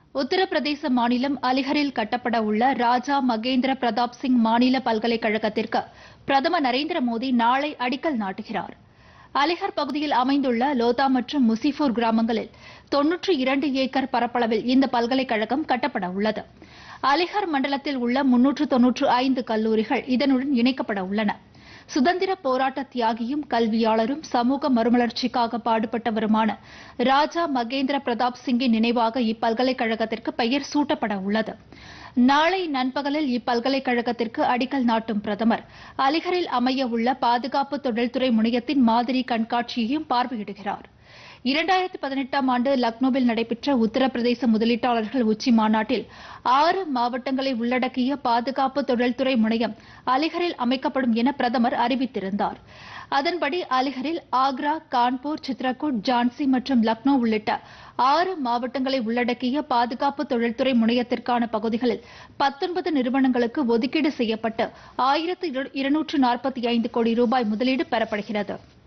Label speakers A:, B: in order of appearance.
A: உத்தரப்பிரதேச மாநிலம் அலிகரில் கட்டப்பட உள்ள ராஜா மகேந்திர பிரதாப் சிங் மாநில பல்கலைக்கழகத்திற்கு பிரதமர் நரேந்திர மோடி நாளை அடிக்கல் நாட்டுகிறார் அலிகர் பகுதியில் அமைந்துள்ள லோதா மற்றும் முசிஃபூர் கிராமங்களில் தொன்னூற்றி இரண்டு ஏக்கர் பரப்பளவில் இந்த பல்கலைக்கழகம் கட்டப்பட உள்ளது அலிகர் மண்டலத்தில் உள்ள முன்னூற்று தொன்னூற்று ஐந்து கல்லூரிகள் இதனுடன் இணைக்கப்பட உள்ளன சுதந்திர போராட்ட தியாகியும் கல்வியாளரும் சமூக மறுமலர்ச்சிக்காக பாடுபட்டவருமான ராஜா மகேந்திர பிரதாப் சிங்கின் நினைவாக இப்பல்கலைக்கழகத்திற்கு பெயர் சூட்டப்பட உள்ளது நாளை நண்பகலில் இப்பல்கலைக்கழகத்திற்கு அடிக்கல் நாட்டும் பிரதமர் அலிகரில் அமைய உள்ள பாதுகாப்பு தொழில்துறை முனையத்தின் மாதிரி கண்காட்சியையும் பார்வையிடுகிறார் இரண்டாயிரத்தி பதினெட்டாம் ஆண்டு லக்னோவில் நடைபெற்ற உத்தரப்பிரதேச முதலீட்டாளர்கள் உச்சி மாநாட்டில் ஆறு மாவட்டங்களை உள்ளடக்கிய பாதுகாப்பு தொழில்துறை முனையம் அலிகரில் அமைக்கப்படும் என பிரதமர் அறிவித்திருந்தார் அதன்படி அலிகரில் ஆக்ரா கான்பூர் சித்ரகூட் ஜான்சி மற்றும் லக்னோ உள்ளிட்ட ஆறு மாவட்டங்களை உள்ளடக்கிய பாதுகாப்பு தொழில்துறை முனையத்திற்கான பகுதிகளில் பத்தொன்பது நிறுவனங்களுக்கு ஒதுக்கீடு செய்யப்பட்டு ஆயிரத்து இருநூற்று நாற்பத்தி ஐந்து கோடி ரூபாய் முதலீடு பெறப்படுகிறது